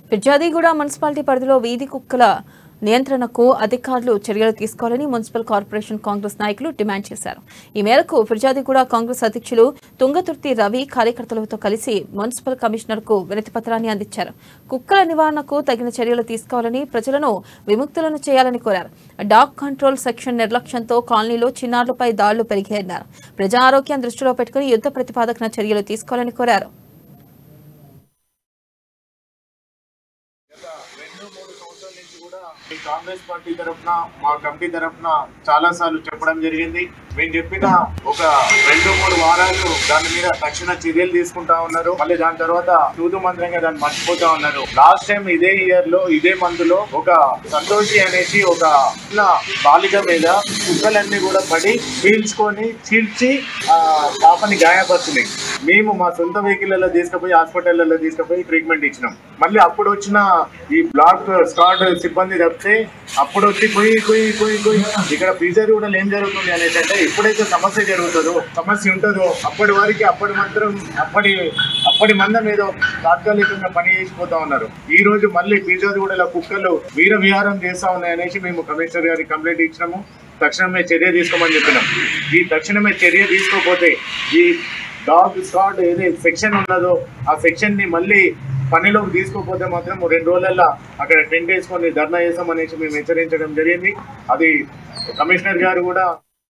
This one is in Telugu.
ఫిర్జాదిగూడ మున్సిపాలిటీ పరిధిలో వీధి కుక్కల నియంత్రణకు అధికారులు చర్యలు తీసుకోవాలని మున్సిపల్ కార్పొరేషన్ కాంగ్రెస్ నాయకులు డిమాండ్ చేశారు ఈ మేరకు ఫిర్జాదిగూడ కాంగ్రెస్ అధ్యక్షులు తుంగతుర్తి రవి కార్యకర్తలతో కలిసి మున్సిపల్ కమిషనర్కు వినతి పత్రాన్ని అందించారు కుక్కల నివారణకు తగిన చర్యలు తీసుకోవాలని ప్రజలను విముక్తులను చేయాలని కోరారు డాగ్ కంట్రోల్ సెక్షన్ నిర్లక్ష్యంతో కాలనీలో చిన్నారులపై దాడులు పెరిగాయన్నారు ప్రజా ఆరోగ్యం దృష్టిలో పెట్టుకుని యుద్ధ ప్రతిపాదకన చర్యలు తీసుకోవాలని కోరారు రెండు మూడు సంవత్సరాల నుంచి కూడా ఈ కాంగ్రెస్ పార్టీ తరఫున మా కమిటీ తరఫున చాలా సార్లు చెప్పడం జరిగింది మేము చెప్పిన ఒక రెండు మూడు వారాలు దాని మీద తక్షణ చర్యలు తీసుకుంటా ఉన్నారు మళ్ళీ దాని తర్వాత తూతు మంత్రంగా దాన్ని మర్చిపోతా ఉన్నారు లాస్ట్ టైం ఇదే ఇయర్ లో ఇదే మందులో ఒక సంతోషి అనేసి ఒక చిన్న బాలిక మీద కుక్కలన్నీ కూడా పడి పీల్చుకొని చీల్చి ఆ పాపని గాయపరిచినాయి మేము మా సొంత వెహికల్లో తీసుకుపోయి హాస్పిటల్లో తీసుకుపోయి ట్రీట్మెంట్ ఇచ్చినాం మళ్ళీ అప్పుడు వచ్చిన ఈ బ్లాక్ స్క్వాడ్ సిబ్బంది తప్పితే అప్పుడు వచ్చి పోయి పోయి పోయి పోయి ఇక్కడ ఫ్రీజర్ కూడా ఏం జరుగుతుంది అనేది అంటే ఎప్పుడైతే సమస్య జరుగుతుందో సమస్య ఉంటుందో అప్పటి వరకు అప్పటి మాత్రం అప్పటి అప్పటి మందం ఏదో తాత్కాలికంగా పని చేసిపోతా ఉన్నారు ఈ రోజు మళ్ళీ ఫ్రీజర్ కూడా కుక్కలు వీర విహారం చేస్తా ఉన్నాయి అనేసి మేము కమిషనర్ గారికి కంప్లైంట్ ఇచ్చినాము తక్షణమే చర్య తీసుకోమని చెప్పినాం ఈ తక్షణమే చర్య తీసుకోకపోతే ఈ డాగ్ స్క్వాడ్ ఏదైతే సెక్షన్ ఉన్నదో ఆ సెక్షన్ ని మళ్ళీ పనిలోకి తీసుకోకపోతే మాత్రం రెండు రోజులలో అక్కడ టెంట్ వేసుకొని ధర్నా చేస్తామనేసి మేము హెచ్చరించడం జరిగింది అది కమిషనర్ గారు కూడా